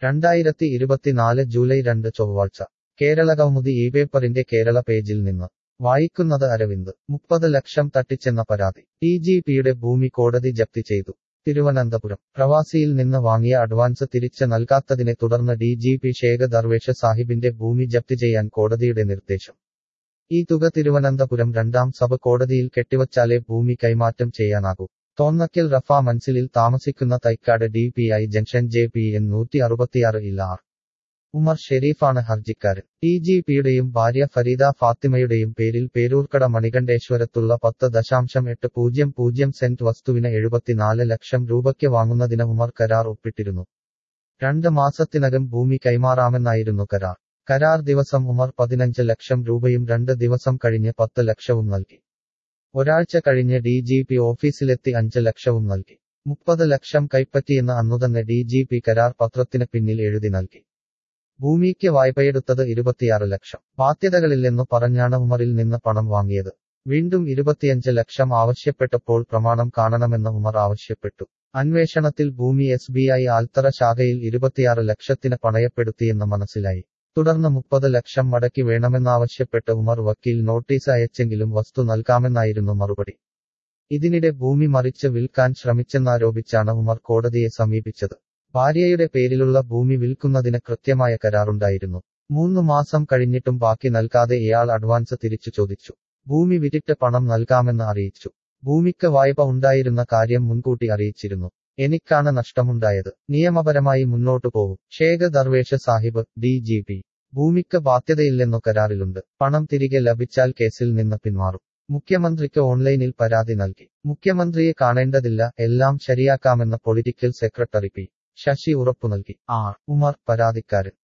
രണ്ടായിരത്തി ഇരുപത്തിനാല് ജൂലൈ രണ്ട് ചൊവ്വാഴ്ച കേരളകൗമുദി ഈ പേപ്പറിന്റെ കേരള പേജിൽ നിന്ന് വായിക്കുന്നത് അരവിന്ദ് മുപ്പത് ലക്ഷം തട്ടിച്ചെന്ന പരാതി ടി ജി പിയുടെ ഭൂമി കോടതി ജപ്തി ചെയ്തു തിരുവനന്തപുരം പ്രവാസിയിൽ നിന്ന് വാങ്ങിയ അഡ്വാൻസ് തിരിച്ച് നൽകാത്തതിനെ തുടർന്ന് D G P Sheikh Darvesh സാഹിബിന്റെ ഭൂമി ജപ്തി ചെയ്യാൻ കോടതിയുടെ നിർദ്ദേശം ഈ തുക തിരുവനന്തപുരം രണ്ടാം സഭ കോടതിയിൽ കെട്ടിവച്ചാലേ ഭൂമി കൈമാറ്റം ചെയ്യാനാകൂ തോന്നക്കൽ റഫ മൻസിലിൽ താമസിക്കുന്ന Thycaud D P I junction J P N നൂറ്റി അറുപത്തിയാറ് ഇൽ ആർ ഉമർ ഷെരീഫാണ് ഹർജിക്കാരൻ ടി ജി പിയുടെയും ഭാര്യ ഫരീദ ഫാത്തിമയുടെയും പേരിൽ പേരൂർക്കട മണികണ്ഠേശ്വരത്തുള്ള പത്ത് ദശാംശം എട്ട് പൂജ്യം പൂജ്യം സെന്റ് വസ്തുവിന് എഴുപത്തിനാല് ലക്ഷം രൂപയ്ക്ക് വാങ്ങുന്നതിന് ഉമർ കരാർ ഒപ്പിട്ടിരുന്നു രണ്ട് മാസത്തിനകം ഭൂമി കൈമാറാമെന്നായിരുന്നു കരാർ കരാർ ദിവസം ഉമർ പതിനഞ്ച് ലക്ഷം രൂപയും രണ്ട് ദിവസം കഴിഞ്ഞ് പത്ത് ലക്ഷവും നൽകി ഒരാഴ്ച കഴിഞ്ഞ് ഡി ജി പി ഓഫീസിലെത്തി അഞ്ച് ലക്ഷവും നൽകി മുപ്പത് ലക്ഷം കൈപ്പറ്റിയെന്ന് അന്നുതന്നെ ഡി ജി പി കരാർ പത്രത്തിന് പിന്നിൽ എഴുതി നൽകി ഭൂമിക്ക് വായ്പയെടുത്തത് ഇരുപത്തിയാറ് ലക്ഷം ബാധ്യതകളില്ലെന്നു പറഞ്ഞാണ് ഉമറിൽ നിന്ന് പണം വാങ്ങിയത് വീണ്ടും ഇരുപത്തിയഞ്ച് ലക്ഷം ആവശ്യപ്പെട്ടപ്പോൾ പ്രമാണം കാണണമെന്ന് ഉമർ ആവശ്യപ്പെട്ടു അന്വേഷണത്തിൽ ഭൂമി എസ് ബി ഐ ആൽത്തറ ശാഖയിൽ ഇരുപത്തിയാറ് ലക്ഷത്തിന് പണയപ്പെടുത്തിയെന്ന് മനസ്സിലായി തുടർന്ന് മുപ്പത് ലക്ഷം മടക്കി വേണമെന്നാവശ്യപ്പെട്ട് ഉമർ വക്കീൽ നോട്ടീസ് അയച്ചെങ്കിലും വസ്തു നൽകാമെന്നായിരുന്നു മറുപടി ഇതിനിടെ ഭൂമി മറിച്ച് വിൽക്കാൻ ശ്രമിച്ചെന്നാരോപിച്ചാണ് ഉമർ കോടതിയെ സമീപിച്ചത് ഭാര്യയുടെ പേരിലുള്ള ഭൂമി വിൽക്കുന്നതിന് കൃത്യമായ കരാറുണ്ടായിരുന്നു മൂന്ന് മാസം കഴിഞ്ഞിട്ടും ബാക്കി നൽകാതെ ഇയാൾ അഡ്വാൻസ് തിരിച്ചു ചോദിച്ചു ഭൂമി വിറ്റിട്ട് പണം നൽകാമെന്ന് അറിയിച്ചു ഭൂമിക്ക് വായ്പ ഉണ്ടായിരുന്ന കാര്യം മുൻകൂട്ടി അറിയിച്ചിരുന്നു എനിക്കാണ് നഷ്ടമുണ്ടായത് നിയമപരമായി മുന്നോട്ടു പോകും Sheikh Darvesh Sahib D G P ഭൂമിക്ക് ബാധ്യതയില്ലെന്നു കരാറിലുണ്ട് പണം തിരികെ ലഭിച്ചാൽ കേസിൽ നിന്ന് പിന്മാറും മുഖ്യമന്ത്രിക്ക് ഓൺലൈനിൽ പരാതി നൽകി മുഖ്യമന്ത്രിയെ കാണേണ്ടതില്ല എല്ലാം ശരിയാക്കാമെന്ന പൊളിറ്റിക്കൽ സെക്രട്ടറി പി ശശി ഉറപ്പു നൽകി ആർ ഉമർ പരാതിക്കാരൻ